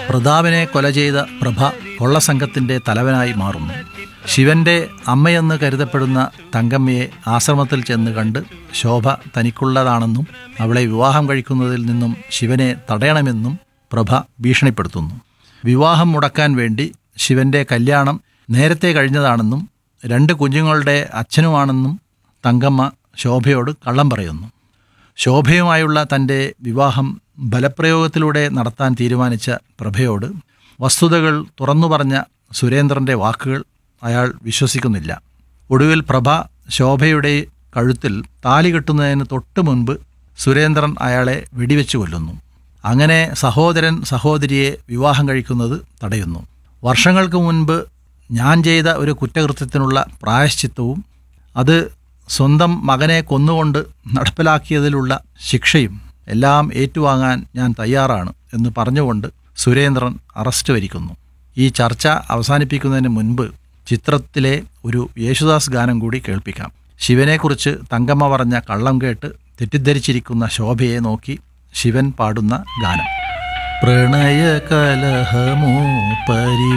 പ്രതാപനെ കൊല ചെയ്ത പ്രഭ കൊള്ളസംഘത്തിന്റെ തലവനായി മാറുന്നു ശിവന്റെ അമ്മയെന്ന് കരുതപ്പെടുന്ന തങ്കമ്മയെ ആശ്രമത്തിൽ ചെന്ന് കണ്ട് ശോഭ തനിക്കുള്ളതാണെന്നും അവളെ വിവാഹം കഴിക്കുന്നതിൽ നിന്നും ശിവനെ തടയണമെന്നും പ്രഭ ഭീഷണിപ്പെടുത്തുന്നു വിവാഹം മുടക്കാൻ വേണ്ടി ശിവന്റെ കല്യാണം നേരത്തെ കഴിഞ്ഞതാണെന്നും രണ്ട് കുഞ്ഞുങ്ങളുടെ അച്ഛനുമാണെന്നും തങ്കമ്മ ശോഭയോട് കള്ളം പറയുന്നു ശോഭയുമായുള്ള തൻ്റെ വിവാഹം ബലപ്രയോഗത്തിലൂടെ നടത്താൻ തീരുമാനിച്ച പ്രഭയോട് വസ്തുതകൾ തുറന്നു പറഞ്ഞ സുരേന്ദ്രൻ്റെ വാക്കുകൾ അയാൾ വിശ്വസിക്കുന്നില്ല ഒടുവിൽ പ്രഭ ശോഭയുടെ കഴുത്തിൽ താലി കെട്ടുന്നതിന് തൊട്ട് മുൻപ് സുരേന്ദ്രൻ അയാളെ വെടിവെച്ച് കൊല്ലുന്നു അങ്ങനെ സഹോദരൻ സഹോദരിയെ വിവാഹം കഴിക്കുന്നത് തടയുന്നു വർഷങ്ങൾക്ക് മുൻപ് ഞാൻ ചെയ്ത ഒരു കുറ്റകൃത്യത്തിനുള്ള പ്രായശ്ചിത്തവും അത് സ്വന്തം മകനെ കൊന്നുകൊണ്ട് നടപ്പിലാക്കിയതിലുള്ള ശിക്ഷയും എല്ലാം ഏറ്റുവാങ്ങാൻ ഞാൻ തയ്യാറാണ് എന്ന് പറഞ്ഞുകൊണ്ട് സുരേന്ദ്രൻ അറസ്റ്റ് വരിക്കുന്നു ഈ ചർച്ച അവസാനിപ്പിക്കുന്നതിന് മുൻപ് ചിത്രത്തിലെ ഒരു യേശുദാസ് ഗാനം കൂടി കേൾപ്പിക്കാം ശിവനെക്കുറിച്ച് തങ്കമ്മ പറഞ്ഞ കള്ളം കേട്ട് തെറ്റിദ്ധരിച്ചിരിക്കുന്ന ശോഭയെ നോക്കി ശിവൻ പാടുന്ന ഗാനം പ്രണയകലഹമോ പരി